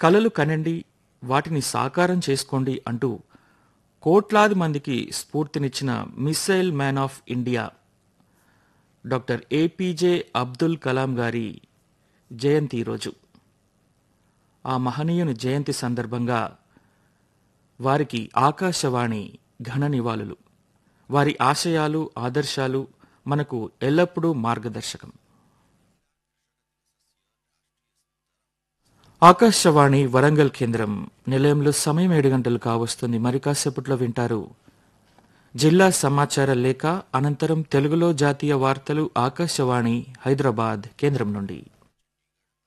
కలలు కనండి వాటిని సాకారం చేసుకోండి అంటూ కోట్లాది మందికి స్ఫూర్తినిచ్చిన missile man of India doctor APJ Abdul Kalam గారి జయంతి రోజు ఆ మహనీయుని జయంతి సందర్భంగా వారికి ఆకాశవాణి ఘన నివాళులు వారి ఆశయాలు ఆదర్శాలు మనకు ఎల్లప్పుడూ మార్గదర్శకం ఆకాశవాణి వరంగల్ కేంద్రం నిలయంలో సమయం ఏడు గంటలు కావస్తుంది మరి కాసేపట్లో వింటారు జిల్లా సమాచార లేఖ అనంతరం తెలుగులో జాతీయ వార్తలు ఆకాశవాణి హైదరాబాద్ కేంద్రం నుండి